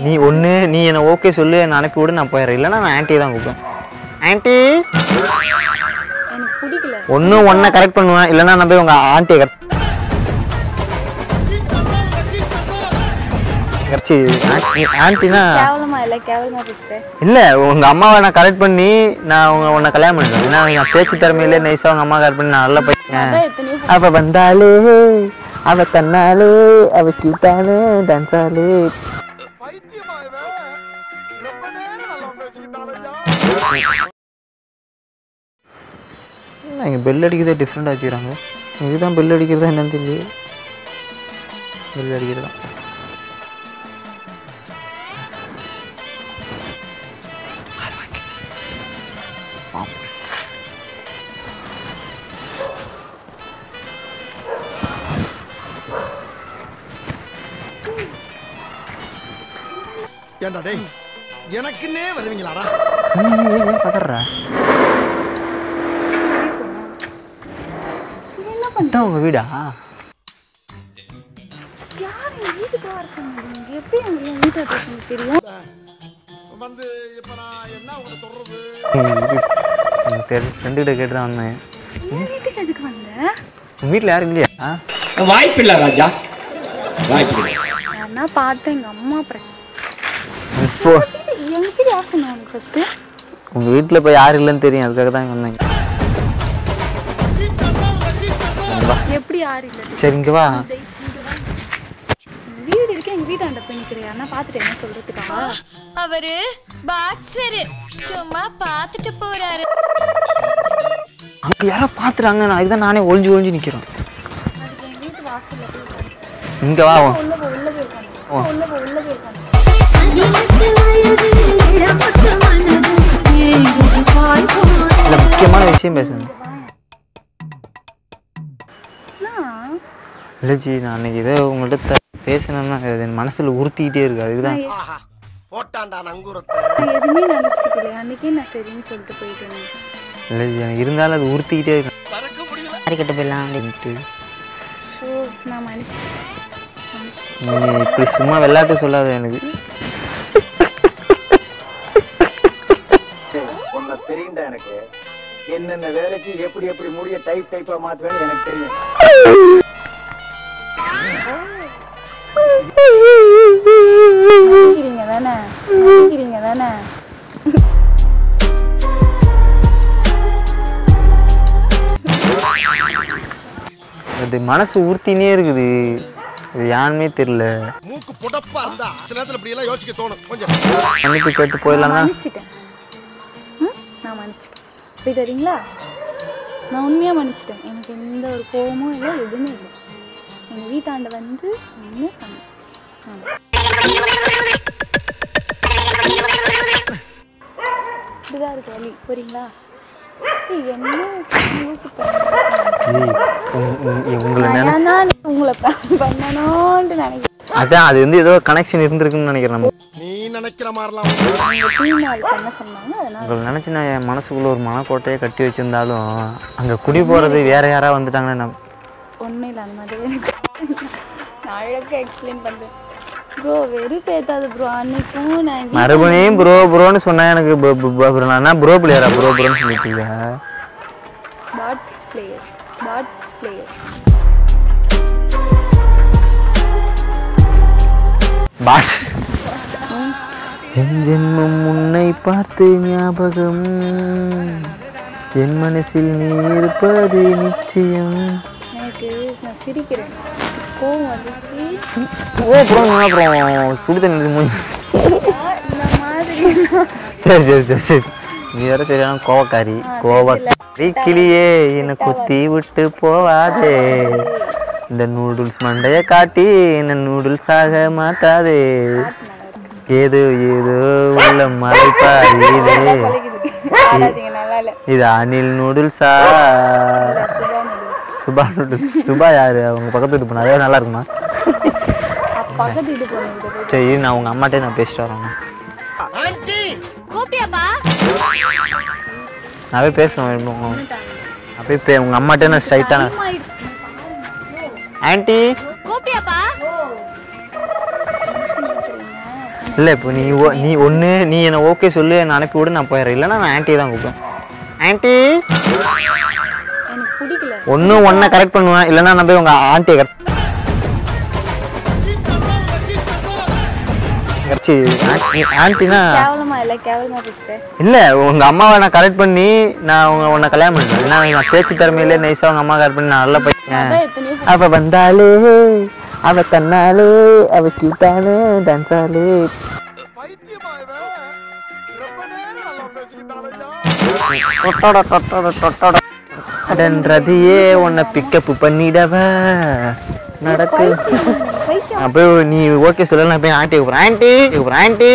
நீ ஒன்று நீ என்னை ஓகே சொல்லு என்னை அனுப்பி விடு நான் போயிடுறேன் இல்லைன்னா நான் ஆன்ட்டி தான் கூப்பிடுவேன் ஆன்ட்டி எனக்கு பிடிக்கல ஒன்று ஒன்றை கரெக்ட் பண்ணுவேன் இல்லைன்னா நான் போய் உங்கள் ஆண்டியை கரெக்ட் கட்சி ஆன்ட்டினா கேவலமா இல்ல கேவலமா பேசுறேன் இல்லை உங்கள் அம்மாவை நான் கரெக்ட் பண்ணி நான் உங்க உன்னை கல்யாணம் பண்ணிடுவேன் ஏன்னா நான் பேச்சு திறமையிலே நைஸாக உங்கள் அம்மா கரெக்ட் பண்ணி நான் நல்லா பையன் அதான் எத்தனையோ அவ வந்தாலே அவ தன்னாலே அவ கியூட்டானே டான்ஸாலே இங்கே பெல் அடிக்கிறதே டிஃப்ரெண்டாக வச்சுக்கிறாங்க இதுதான் பெல் அடிக்கிறதா என்னன்னு தெரியல பெல் அடிக்கிறதா ஏண்டா டேய் எனக்குன்னே வருவீங்களாடா பதறா இதான் உங்க வீடா யார் என் வீட்டுக்கு வர சொன்னீங்க எப்படி எங்க என் வீட்டை பத்தி தெரியும் வந்து இப்ப நான் என்ன உங்களை சொல்றது எனக்கு தெரிஞ்ச ஃப்ரெண்டுகிட்ட கேட்டு தான் வந்தேன் என் வீட்டுக்கு எதுக்கு வந்த உங்க வீட்டில் யாரும் இல்லையா வாய்ப்பில்லை ராஜா வாய்ப்பில்லை யாருன்னா பார்த்தேன் எங்க அம்மா பிரச்சனை இப்போ எங்க வீட்டு யார் சொன்னா உனக்கு ஃபர்ஸ்ட் உங்க வீட்டில் இப்போ யாரும் இல்லைன்னு தெரியும் அதுக்காக தான் இங்க வந்தேன் வா. எப்படி யார் இல்லை சரி இங்க வா வீடு இருக்கு எங்க வீட்டாண்ட போய் நிக்கிறேன் யாருன்னா பார்த்துட்டு என்ன சொல்றதுக்கா அவரு பாக்ஸரு சும்மா பார்த்துட்டு போறாரு அங்க யாரோ பார்த்துட்டாங்க நான் இதுதான் நானே ஒளிஞ்சு ஒளிஞ்சு நிக்கிறேன் அதுக்கு எங்க வீட்டு வாசல்ல போய் உட்காந்து இங்க வா உள்ள போய் உள்ள போய் உட்காந்து உள்ள போய் உள்ள போய் உட்காந்து இல்ல முக்கியமான விஷயம் பேசணும் இல்லஜி நான் அன்னைக்கு ஏதோ உங்கள்கிட்ட பேசணும்னா அது என் மனசுல உறுத்திக்கிட்டே இருக்கு அதுக்குதான் ஆஹா போட்டான்டா நங்கூரத்தை நான் எதுவுமே நினைச்சுக்கல அன்னைக்கே நான் சரின்னு சொல்லிட்டு போயிட்டேன் இல்லஜி எனக்கு இருந்தாலும் அது உறுத்திக்கிட்டே இருக்கு பறக்க முடியல யாரிக்கிட்ட போயிடலாம் அப்படின்ட்டு ஸோ நான் மனுஷன் நீ இப்படி சும்மா விளையாட்டு சொல்லாத எனக்கு உன்னை தெரியும்டா எனக்கு என்னென்ன வேலைக்கு எப்படி எப்படி முடிய டைப் டைப்பா மாத்துவேன்னு எனக்கு தெரியும் மன்னிக்கிறீங்க தானே மன்னிக்கிறீங்க தானே அது மனசு உறுத்தினே இருக்குது அது யாருமே தெரியல மூக்கு புடப்பா இருந்தா சில நேரத்துல இப்படி எல்லாம் யோசிக்க தோணும் கொஞ்சம் மன்னிப்பு கேட்டு போயிடலாம் தான் மன்னிச்சிட்டேன் ம்? நான் மன்னிச்சிட்டேன் போய் தரீங்களா நான் உண்மையாக மன்னிச்சிட்டேன் எனக்கு எந்த ஒரு கோபமும் இல்லை எதுவுமே இல்லை எங்கள் வீட்டாண்ட வந்து ஒன்று சொன்னேன் இப்படிதான் இருக்கு வழி போறீங்களா ஏய், என்ன லூசு பண்ண ஏய், உங்க- உங்க- உங்களை நினை நான் தான் உங்களை prank பண்ணணும்னு நினைக்கிறேன் அதான் அது வந்து ஏதோ கனெக்ஷன் இருந்திருக்குன்னு நினைக்கிறேன் நம்ம நீ நினைக்கிற மாதிரிலாம் உங்க டீம் ஆள் பண்ண சொன்னாங்க அதனால உங்களை நினச்சி நான் என் மனசுக்குள்ள ஒரு மனக்கோட்டையை கட்டி வச்சிருந்தாலும் அங்கே குடி போகிறது வேற யாரா வந்துட்டாங்கன்னா நான் ஒன்றும் இல்லை அந்த மாதிரி எனக்கு நான் அழகாக எக்ஸ்பிளைன் பண்ணுறேன் ப்ரோ வெறும் பேத்தாது ப்ரோ அன்னைக்கும் நான் வீ- மறுபடியும் ப்ரோ ப்ரோன்னு சொன்னா எனக்கு ப- ப- ப- bro. நான் ப்ரோ பிளேயரா ப்ரோ ப்ரோன்னு சொல்லிட்டு இருக்கேன். Dot player dot player boss என் ஜென்மம் உன்னை பார்த்து ஞாபகம் என் மனசில் நீ இருப்பது நிச்சயம் எனக்கு நான் சிரிக்கிறேன் கோவம் வந்துச்சு ஓ அப்புறம் அப்புறம் சுடு தண்ணி மூஞ்சி இந்த மாதிரி சரி சரி சரி சரி நீ வேற சரியான கோவக்காரி கோவக்காரி கிளியே என்னை குத்தி விட்டு போவாதே இந்த நூடுல்ஸ் மண்டைய காட்டி என்ன நூடுல்ஸ் ஆக மாட்டாதே ஏதோ ஏதோ உள்ள மறைப்பாரிலே ஆடாதீங்க நல்லா இல்லை இது அனில் நூடுல்ஸா சுபா நூடுல்ஸ் சுபா நூடுல்ஸ் சுபா யாரு அவங்க பக்கத்து வீட்டு போனா அதே நல்லா இருக்குமா பக்கத்து வீட்டு போனது சரி இரு, நான் உங்க அம்மாட்டே நான் பேசிட்டு வரேன் ஆண்டி கூப்பிட்டியாப்பா நான் போய் பேசுவேன் நான் போய் பே உங்க அம்மாட்டே நான் ஸ்ட்ரைட்டா நான் ஆன்ட்டி கூப்பிட்டியாப்பா இல்லை இப்போ நீ ஓ- நீ ஒன்று நீ என்னை ஓகே சொல்லு என்னை அனுப்பி விடு நான் போயிடுறேன் இல்லைன்னா நான் ஆன்ட்டி தான் கூப்பிடுவேன் ஆன்ட்டி எனக்கு பிடிக்கல ஒன்று ஒன்றை கரெக்ட் பண்ணுவேன் இல்லைன்னா நான் போய் உங்கள் ஆண்டியை கரெக்ட் ஆன்ட்டினா கேவலமா இல்லை கேவலமா பேசுகிறேன் இல்லை உங்கள் அம்மாவை நான் கரெக்ட் பண்ணி நான் உங்க உன்னை கல்யாணம் பண்ணிட்டேன் ஏன்னா நான் பேச்சு திறமையிலே நைஸாக உங்கள் அம்மா கரெக்ட் பண்ணி நான் நல்லா பையன் அதான் எத்தனையோ அவ வந்தாலே அவ தன்னாலே அவ கியூட்டானே டான்ஸாலே பைத்தியமா இவன் ரொம்ப நேரம் நல்லா பேசிக்கிட்டாலையா தொட்டோட தொட்டோட தொட்டோட அதன்றதையே உன்னை பிக்கப் பண்ணிடவ நடக்கு பைத்தியம் அப்படியே நீ ஓகே சொல்ல நான் போய் ஆண்டி கூப்பிடுறேன் ஆண்டி கூப்பிடுறேன் ஆண்டி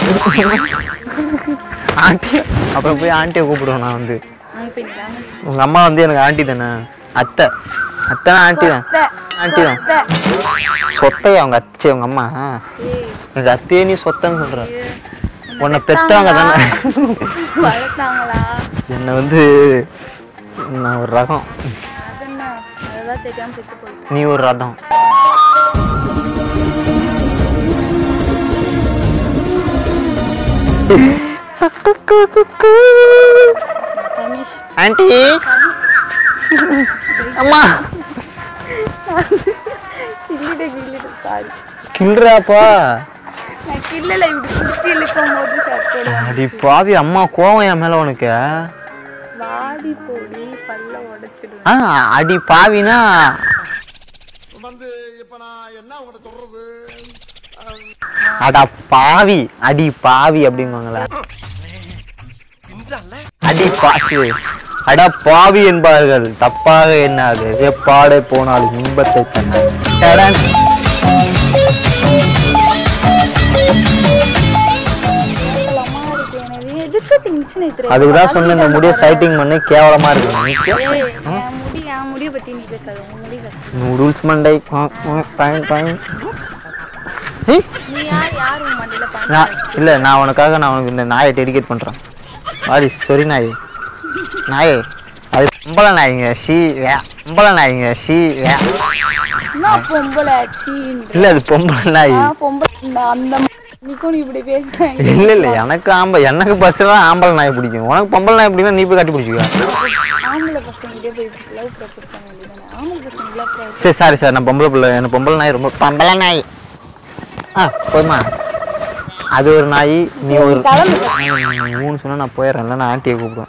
ஆண்டி அப்புறம் போய் ஆண்டியை கூப்பிடுவேன் நான் வந்து அங்கே போயிட்டாங்க உங்க அம்மா வந்து எனக்கு ஆண்டி தானே அத்தை அத்தை ஆண்டி தான் ஆண்டி தான் சொத்தையா அவங்க அத்தை அவங்க அம்மா எனக்கு அத்தையே நீ சொத்தன்னு சொல்ற உன்னை பெற்றவங்க தானே வளர்த்தாங்களா என்னை வந்து நான் ஒரு ரகம் அதென்ன அதெல்லாம் தெரியாம பெற்று போயிட்டு நீ ஒரு ரதம் ரமேஷ் ஆண்டி அம்மா கிள்ளிட்டு கிள்ளிட்டு சாரி கிள்றாப்பா நான் கிள்ளல இப்படி குத்தி இழுக்கும் போது சத்தோட அடி பாவி அம்மா கோவம் என் மேல உனக்கு வாடி போடி பல்ல உடைச்சிடுவேன் ஆ அடி பாவினா வந்து இப்ப நான் என்ன உங்கள்கிட்ட சொல்றது அஹ், அடா பாவி அடி பாவி அப்படிங்குவாங்களா அடி பாசி அடா பாவி என்பார்கள் தப்பாக எண்ணாது எப்பாடே போனாலும் இன்பத்தை தந்தான் கேவலமா இருக்கு எனக்கு எதுக்கு டென்ஷன் ஏத்துற அதுக்கு தான் சொன்ன இந்த முடிய ஸ்டைட்டிங் பண்ணி கேவலமா இருக்கு ஏய், என் முடி என் முடிய பத்தி நீ பேசாத உன் முடி பேச நூடுல்ஸ் மண்டை பாயிண்ட் பாயிண்ட் நீ யார் யார் உன் மண்டியில பாங்க நான் இல்லை நான் உனக்காக நான் உனக்கு இந்த நாயை டெடிகேட் பண்ணுறேன் வாடி சரி நாய் நாயே அது பொம்பளை நாய்ங்க சி வே பொம்பளை நாய்ங்க சி வே என்ன பொம்பளை சீன்ற இல்லை அது பொம்பளை நாய் நான் பொம்பளை இந்த- அந்த நீக்கும் நீ இப்படி பேசுறேன் இல்லை இல்லை எனக்கு ஆம்பளை எனக்கு பஸ்ஸெல்லாம் ஆம்பளை நாய் பிடிக்கும் உனக்கு பொம்பளை நாய் பிடிக்கும் நீ போய் கட்டி பிடிச்சிக்க ஆம்பளை பசங்கிட்டே போய் லவ் ப்ரப்போஸ் பண்ண வேண்டியதானே ஆம்பளை பசங்க லவ் ப்ரப்போஸ் சரி சாரி சார் நான் பொம்பளை பிள்ளை எனக்கு பொம்பளை நாய் ரொம்ப பொம்பளை நாய் ஆ போதுமா அது ஒரு நாய் நீ ஒரு நீ மூணு சொன்னா நான் போயிடுறேன் இல்லை நான் ஆண்டியை கூப்பிடுவேன்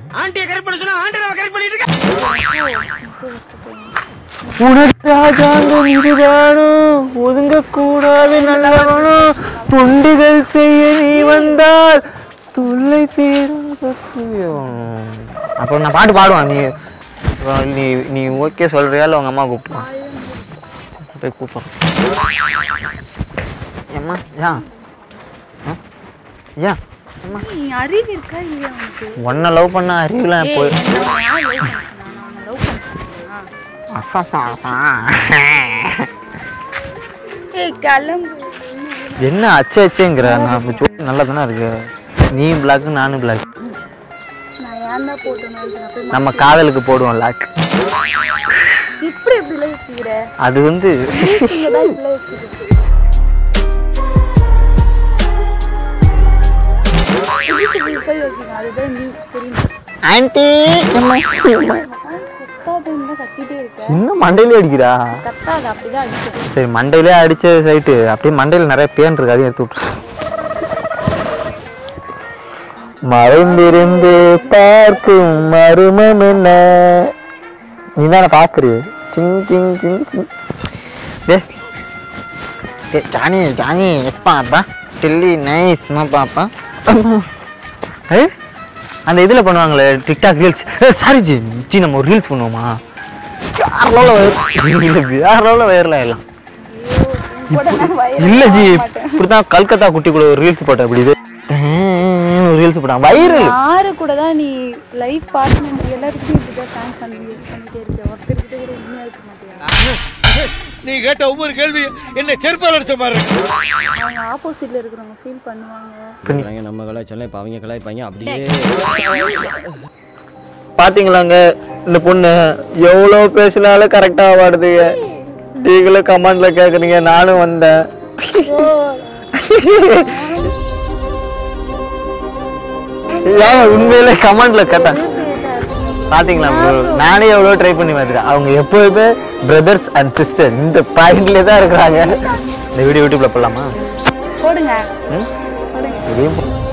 உனக்கு ராஜாங்கம் இதுதானோ ஒதுங்க கூடாது நல்லவனோ தொண்டுகள் செய்ய நீ வந்தால் தொல்லை தீரும் சத்தியம் அப்புறம் நான் பாட்டு பாடுவான் நீ அப்புறம் நீ நீ ஓகே சொல்றியா இல்லை உங்க அம்மா கூப்பிடுவான் போய் கூப்பிடுறேன் ஏம்மா ஏன் ஆ? ஏன் ஏம்மா நீ அறிவு இருக்கா இல்லையா உனக்கு உன்னை லவ் பண்ண அறிவுலாம் ஏய், போய் என்ன நான் யார் love பண்ண சொன்னா? நான் உன்னை love பண்ண சொன்னா? ஏய் கிளம்பு என்ன அச்சு அச்சுங்கிற நான் இப்ப சொல்லி நல்லா தானே இருக்கு நீ பிளாக் நானும் பிளாக் நான் ஏன் தான் போட்டேன்னு நான் போய் நம்ம காதலுக்கு போடுவோம் லாக் இப்படி எப்படி யோசிக்கிற அது வந்து நீங்க தான் இப்படி யோசிக்கிறீங்க புதுசு புதுசா யோசிங்க அதுதான் நீ தெரியும் ஆன்டி கத்தாதுன்னு தான் கத்திட்டே இருக்க இன்னும் மண்டையிலே அடிக்கிறா கத்தாது அப்படிதான் அடிச்சது சரி மண்டையிலே அடிச்ச சைட்டு அப்படியே மண்டையில நிறைய பேன் இருக்கு அதையும் எடுத்து விட்டுரு மறைந்திருந்து பார்க்கும் மருமம் என்ன நீ தானே பாக்குறிய சிங் சிங் சிங் சிங் டே டே ஜானி ஜானி எப்பா அப்பா டில்லி நைஸ் பாப்பா ஏ அந்த இதில் பண்ணுவாங்களே டிக்டாக் ரீல்ஸ் சாரி ஜி ஜி நம்ம ஒரு ரீல்ஸ் பண்ணுவோமா வேற லெவலில் வேற லெவலில் வயரில் எல்லாம் கூட நான் வயிறு இல்ல ஜி வாங்க மாட்டேன். இப்படிதான் கல்கத்தா குட்டி கூட ஒரு ரீல்ஸ் போட்ட அப்படி இது ரீல்ஸ் போட்டான் வைரல் யாரு கூட தான் நீ லைஃப் பார்ட்னர் எல்லாருக்கும் இப்படிதான் தேங்க்ஸ் பண்ணி பண்ணிட்டே இருக்க ஒருத்தர்கிட்ட கூட உண்மையா இருக்க மாட்டியா நீ கேட்ட ஒவ்வொரு கேள்வி என்ன செருப்பால் அடிச்ச மாதிரி இருக்கு அவங்க ஆப்போசிட்ல இருக்கிறவங்க ஃபீல் பண்ணுவாங்க கலாய்ப்பாங்க, நம்ம கலாய்ச்சாலும் இப்போ அவங்க கலாய்ப்பாங்க அப்படியே பாத்தீங்களாங்க இந்த பொண்ணு எவ்வளோ பேசினாலும் கரெக்டாக பாடுதுங்க நீங்களும் கமெண்ட்ல கேக்குறீங்க நானும் வந்தேன் ஓ ஏன் உண்மையிலே கமெண்ட்ல கேட்டேன் பாத்தீங்களா bro? நானே எவ்வளோ ட்ரை பண்ணி பார்த்துட்டேன் அவங்க எப்போதுமே பிரதர்ஸ் அண்ட் சிஸ்டர் இந்த பாயிண்ட்ல தான் இருக்கிறாங்க இந்த வீடியோ யூடியூப்ல போடலாமா போடுங்க ம்? போடுங்க இதையும் போ-